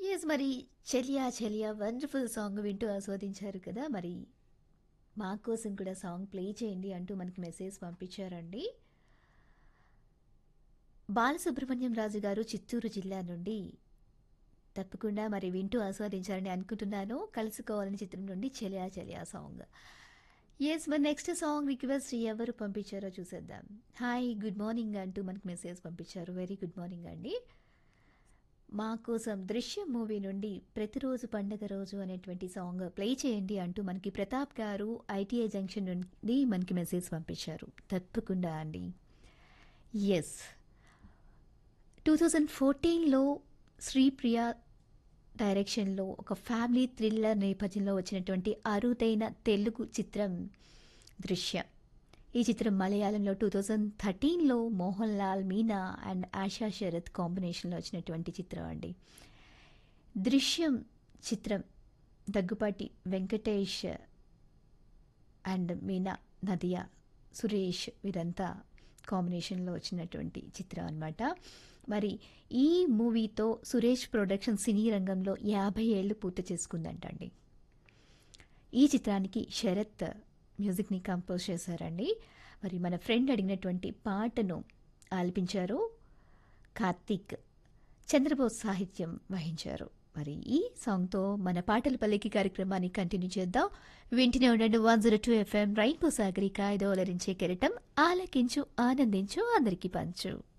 yes మరి చెలియా చెలియా వండర్ఫుల్ సాంగ్ వింటూ ఆస్వాదించారు కదా మరి మా కోసం కూడా సాంగ్ ప్లే చేయండి అంటూ మనకి మెసేజ్ పంపించారండి బాలసుబ్రహ్మణ్యం రాజు గారు చిత్తూరు జిల్లా నుండి తప్పకుండా మరి వింటూ ఆస్వాదించారని అనుకుంటున్నాను కలుసుకోవాలని చిత్రం నుండి చెలియా చెలియా సాంగ్ ఎస్ మరి నెక్స్ట్ సాంగ్ రిక్వెస్ట్ ఎవరు పంపించారో చూసేద్దాం హాయ్ గుడ్ మార్నింగ్ అంటూ మనకి మెసేజ్ పంపించారు వెరీ గుడ్ మార్నింగ్ అండి మా కోసం దృశ్యం మూవీ నుండి ప్రతిరోజు పండగ రోజు అనేటువంటి సాంగ్ ప్లే చేయండి అంటూ మనకి ప్రతాప్ గారు ఐటీఐ జంక్షన్ నుండి మనకి మెసేజ్ పంపించారు తప్పకుండా అండి ఎస్ టూ థౌజండ్ ఫోర్టీన్లో శ్రీప్రియ డైరెక్షన్లో ఒక ఫ్యామిలీ థ్రిల్లర్ నేపథ్యంలో వచ్చినటువంటి అరుదైన తెలుగు చిత్రం దృశ్యం ఈ చిత్రం మలయాళంలో టూ థౌజండ్ థర్టీన్లో మోహన్ లాల్ మీనా అండ్ ఆశా శరత్ కాంబినేషన్లో వచ్చినటువంటి చిత్రం అండి దృశ్యం చిత్రం దగ్గుపాటి వెంకటేష్ అండ్ మీనా నదియా సురేష్ వీరంతా కాంబినేషన్లో వచ్చినటువంటి చిత్రం అన్నమాట మరి ఈ మూవీతో సురేష్ ప్రొడక్షన్ సినీ రంగంలో యాభై ఏళ్ళు పూర్తి చేసుకుందంటండి ఈ చిత్రానికి శరత్ మ్యూజిక్ని కంపోజ్ చేశారండి మరి మన ఫ్రెండ్ అడిగినటువంటి పాటను ఆలపించారు కార్తీక్ చంద్రబోస్ సాహిత్యం వహించారు మరి ఈ సాంగ్తో మన పాటల పల్లెకి కార్యక్రమాన్ని కంటిన్యూ చేద్దాం వింటూనే ఉండండి one zero two FM Rainbow Sagarika ఐదో అలరించే కెరటం ఆలకించు ఆనందించు అందరికీ పంచు